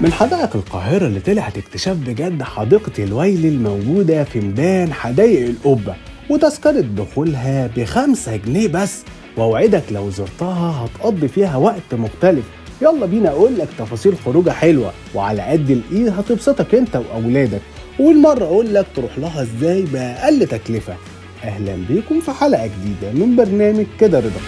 من حدائق القاهرة اللي طلعت اكتشاف بجد حديقة الويلي الموجودة في ميدان حدائق القبة وتذكرة دخولها بخمسة جنيه بس وأوعدك لو زرتها هتقضي فيها وقت مختلف يلا بينا أقول لك تفاصيل خروجة حلوة وعلى قد الإيد هتبسطك أنت وأولادك والمرة أقول لك تروح لها إزاي بأقل تكلفة أهلا بيكم في حلقة جديدة من برنامج كده رضا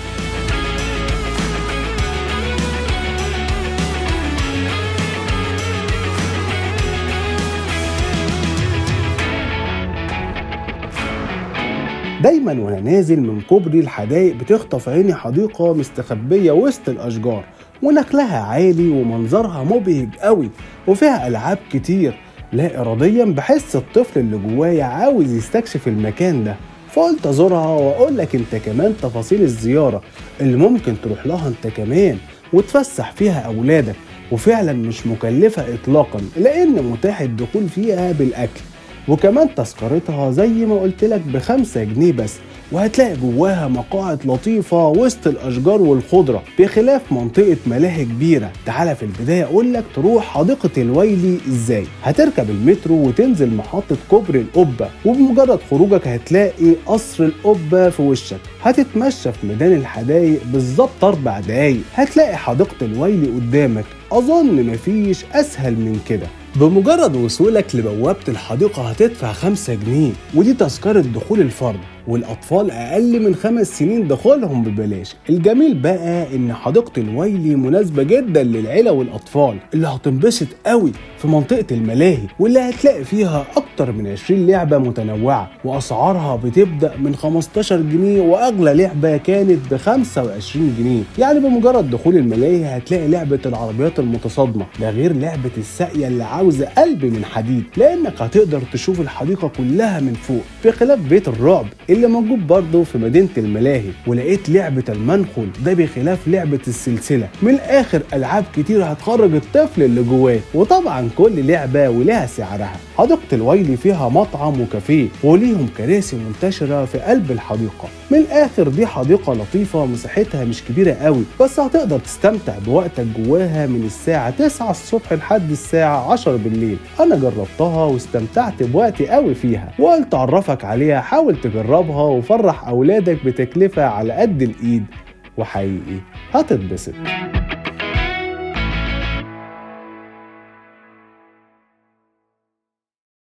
دايما وانا نازل من كوبري الحدائق بتخطف عيني حديقة مستخبية وسط الأشجار ونخلها عالي ومنظرها مبهج قوي وفيها ألعاب كتير لا إراديا بحس الطفل اللي جوايا عاوز يستكشف المكان ده فقلت أزورها وأقول لك أنت كمان تفاصيل الزيارة اللي ممكن تروح لها أنت كمان وتفسح فيها أولادك وفعلا مش مكلفة إطلاقا لأن متاح الدخول فيها بالأكل وكمان تذكرتها زي ما قلت لك بخمسة جنيه بس وهتلاقي جواها مقاعد لطيفة وسط الأشجار والخضرة بخلاف منطقة ملاهي كبيرة تعالى في البداية أقول لك تروح حديقة الويلي إزاي هتركب المترو وتنزل محطة كوبري القبة وبمجرد خروجك هتلاقي قصر القبة في وشك هتتمشى في ميدان الحدايق بالظبط أربع دقايق هتلاقي حديقة الويلي قدامك أظن مفيش أسهل من كده بمجرد وصولك لبوابة الحديقة هتدفع 5 جنيه ودي تذكرة دخول الفرد والأطفال أقل من خمس سنين دخولهم ببلاش الجميل بقى إن حديقة الويلي مناسبة جدا للعيلة والأطفال اللي هتنبسط قوي في منطقة الملاهي واللي هتلاقي فيها أكتر من 20 لعبة متنوعة وأسعارها بتبدأ من 15 جنيه وأغلى لعبة كانت ب 25 جنيه يعني بمجرد دخول الملاهي هتلاقي لعبة العربيات المتصادمة ده غير لعبة الساقية اللي عاوزة قلب من حديد لأنك هتقدر تشوف الحديقة كلها من فوق في خلاف بيت الرعب اللي موجود برضه في مدينة الملاهي ولقيت لعبة المنخل ده بخلاف لعبة السلسلة من الآخر ألعاب كتير هتخرج الطفل اللي جواه وطبعا كل لعبة ولها سعرها حديقة الويلي فيها مطعم وكافيه وليهم كراسي منتشرة في قلب الحديقة من الآخر دي حديقة لطيفة مساحتها مش كبيرة قوي بس هتقدر تستمتع بوقتك جواها من الساعة 9 الصبح لحد الساعة 10 بالليل أنا جربتها واستمتعت بوقتي قوي فيها وقلت أعرفك عليها حاول تجربها وفرح أولادك بتكلفة على قد الإيد وحقيقي هتتبسط